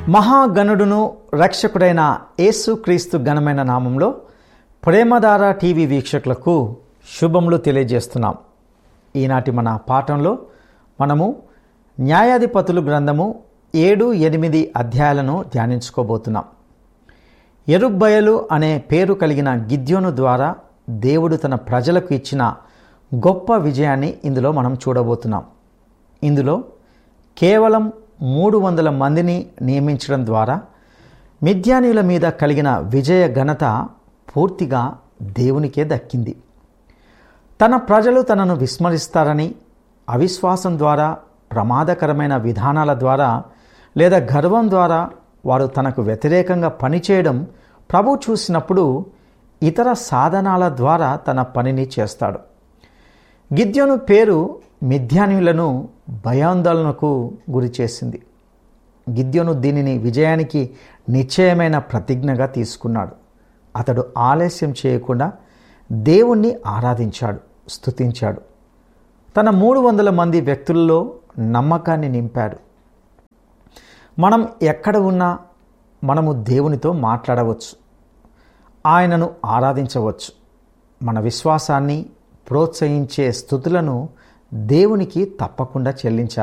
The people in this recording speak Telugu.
మహాగణుడును రక్షకుడైన యేసుక్రీస్తు ఘనమైన నామంలో ప్రేమధార టీవీ వీక్షకులకు శుభములు తెలియజేస్తున్నాం ఈనాటి మన పాఠంలో మనము న్యాయాధిపతులు గ్రంథము ఏడు ఎనిమిది అధ్యాయాలను ధ్యానించుకోబోతున్నాం ఎరుబ్బయలు అనే పేరు కలిగిన గిద్యోను ద్వారా దేవుడు తన ప్రజలకు ఇచ్చిన గొప్ప విజయాన్ని ఇందులో మనం చూడబోతున్నాం ఇందులో కేవలం మూడు వందల మందిని నియమించడం ద్వారా మిథ్యానీయుల మీద కలిగిన విజయ ఘనత పూర్తిగా దేవునికే దక్కింది తన ప్రజలు తనను విస్మరిస్తారని అవిశ్వాసం ద్వారా ప్రమాదకరమైన విధానాల ద్వారా లేదా గర్వం ద్వారా వారు తనకు వ్యతిరేకంగా పనిచేయడం ప్రభు చూసినప్పుడు ఇతర సాధనాల ద్వారా తన పనిని చేస్తాడు గిద్యోను పేరు మిథ్యానులను భయాందోళనకు గురి చేసింది గిద్యోను దీనిని విజయానికి నిశ్చయమైన ప్రతిజ్ఞగా తీసుకున్నాడు అతడు ఆలస్యం చేయకుండా దేవుణ్ణి ఆరాధించాడు స్తుతించాడు తన మూడు వందల మంది వ్యక్తుల్లో నమ్మకాన్ని నింపాడు మనం ఎక్కడ ఉన్నా మనము దేవునితో మాట్లాడవచ్చు ఆయనను ఆరాధించవచ్చు మన విశ్వాసాన్ని ప్రోత్సహించే స్థుతులను దేవునికి తప్పకుండా చెల్లించాలి